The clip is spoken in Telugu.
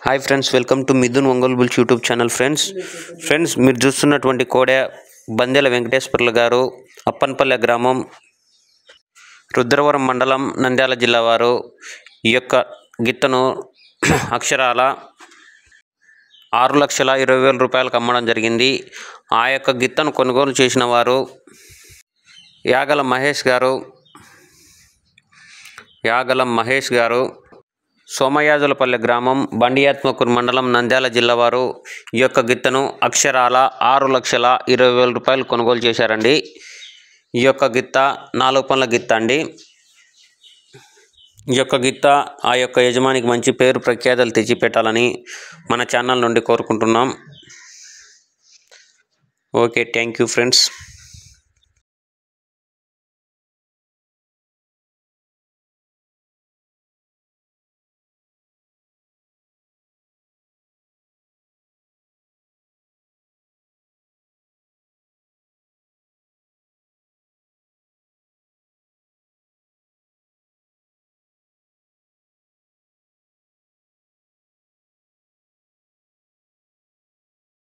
hi friends welcome to Mithun Ongole bulls YouTube channel friends friends మీరు చూస్తున్నటువంటి కోడె బందెల వెంకటేశ్వర్లు గారు అప్పన్పల్లె గ్రామం రుద్రవరం మండలం నంద్యాల జిల్లా వారు ఈ యొక్క గిత్తను అక్షరాల ఆరు లక్షల ఇరవై వేల రూపాయలకు అమ్మడం జరిగింది ఆ యొక్క గిత్తను కొనుగోలు చేసిన వారు యాగల మహేష్ గారు యాగలం మహేష్ గారు సోమయాజులపల్లె గ్రామం బండియాత్మకూరు మండలం నంద్యాల జిల్లా వారు ఈ యొక్క గిత్తను అక్షరాల ఆరు లక్షల ఇరవై వేల రూపాయలు కొనుగోలు చేశారండి ఈ యొక్క గిత్త నాలుగు పనుల గిత్త అండి ఈ యొక్క గిత్త ఆ యొక్క యజమానికి మంచి పేరు ప్రఖ్యాతలు తెచ్చిపెట్టాలని మన ఛానల్ నుండి కోరుకుంటున్నాం ఓకే థ్యాంక్ యూ ఫ్రెండ్స్